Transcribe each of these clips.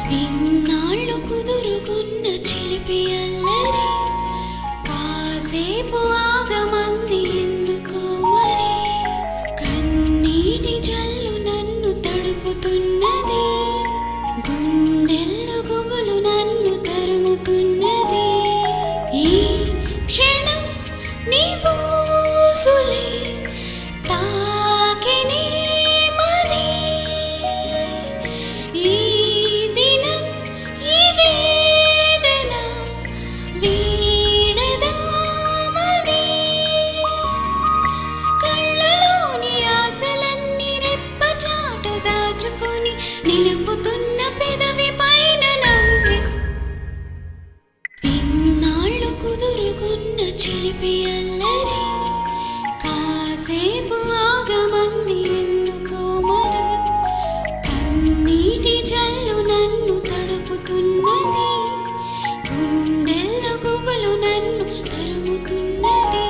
ఇన్నాళ్ళు కుదురుకున్న చిలిపి అల్లరి కాసేపు ఆగమంది ఎందుకో మరి కన్నీటి జల్లు నన్ను తడుపుతున్నది గుండెల్లో గుబులు నన్ను తరుముతున్నది ఈ క్షణం నీవు సులే తాకినే మది ఈ దినం ఈ వేదన వీడదామది కళ్ళలోని ఆశలన్నీ రెప్పచాటు దాచుకొని నిలుపుతున్న పెదవి పైన నవ్వే ఇన్నాళ్ళు కుదురుకున్న చిలిపి అల్లరి కాసేపు ఆగమంది ఎందుకో మరి కన్నీటి జల్లు నన్ను తడుపుతున్నది గుండెల్లో గుబలు నన్ను తరుముతున్నది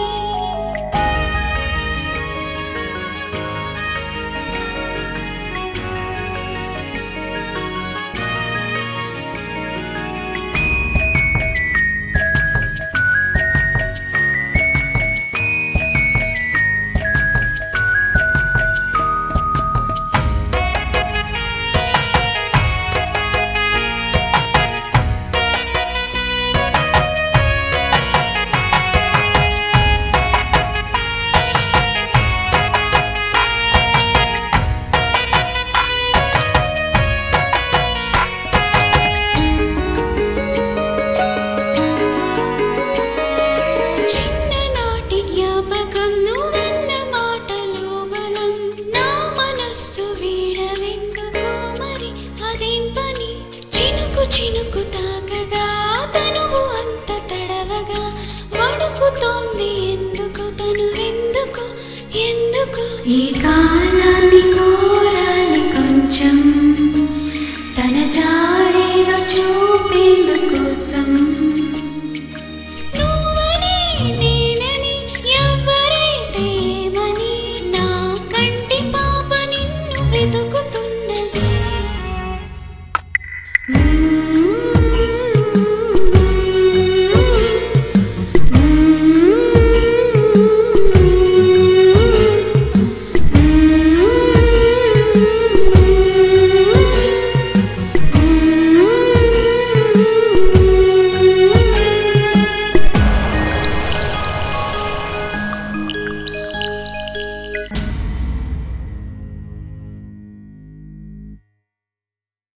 చిన్ననాటి జ్ఞాపకం నువ్వన్న మాటలో బలం నా మనస్సు వీడవెందుకో మరి అదేం పని చినుకు చినుకు తాకగా